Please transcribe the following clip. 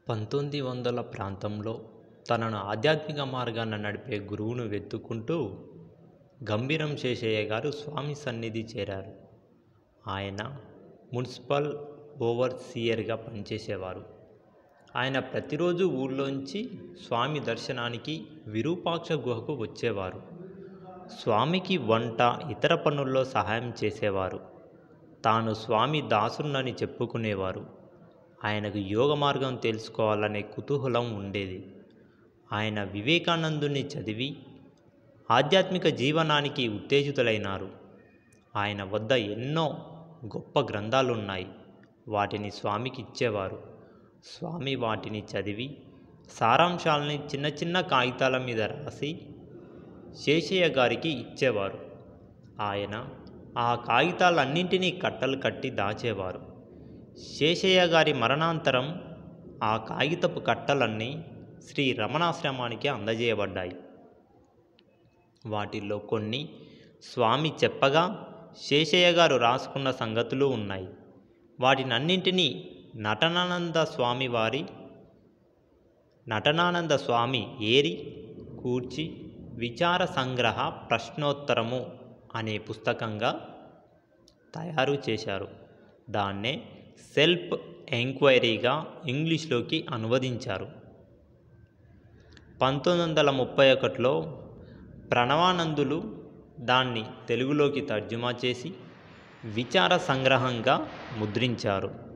పంతొమ్మిది వందల ప్రాంతంలో తనను ఆధ్యాత్మిక మార్గాన నడిపే గురువును వెతుక్కుంటూ గంభీరం శేషయ్య గారు స్వామి సన్నిధి చేరారు ఆయన మున్సిపల్ ఓవర్సీయర్గా పనిచేసేవారు ఆయన ప్రతిరోజు ఊళ్ళోంచి స్వామి దర్శనానికి విరూపాక్ష గుహకు వచ్చేవారు స్వామికి వంట ఇతర పనుల్లో సహాయం చేసేవారు తాను స్వామి దాసున్నని చెప్పుకునేవారు ఆయనకు యోగ మార్గం తెలుసుకోవాలనే కుతూహలం ఉండేది ఆయన వివేకానందుని చదివి ఆధ్యాత్మిక జీవనానికి ఉత్తేజితులైనారు ఆయన వద్ద ఎన్నో గొప్ప గ్రంథాలున్నాయి వాటిని స్వామికి ఇచ్చేవారు స్వామి వాటిని చదివి సారాంశాలని చిన్న చిన్న కాగితాల మీద రాసి శేషయ్య గారికి ఇచ్చేవారు ఆయన ఆ కాగితాలన్నింటినీ కట్టలు కట్టి దాచేవారు శేషయ్య గారి మరణాంతరం ఆ కాగితపు కట్టలన్నీ శ్రీ రమణాశ్రమానికి అందజేయబడ్డాయి వాటిల్లో కొన్ని స్వామి చెప్పగా శేషయ్య గారు రాసుకున్న సంగతులు ఉన్నాయి వాటినన్నింటినీ నటనానంద స్వామి వారి నటనానంద స్వామి ఏరి కూర్చి విచార సంగ్రహ ప్రశ్నోత్తరము అనే పుస్తకంగా తయారు చేశారు దాన్నే సెల్ఫ్ ఎంక్వైరీగా ఇంగ్లీష్లోకి అనువదించారు పంతొమ్మిది వందల ముప్పై ఒకటిలో ప్రణవానందులు దాన్ని తెలుగులోకి తర్జుమా చేసి విచార సంగ్రహంగా ముద్రించారు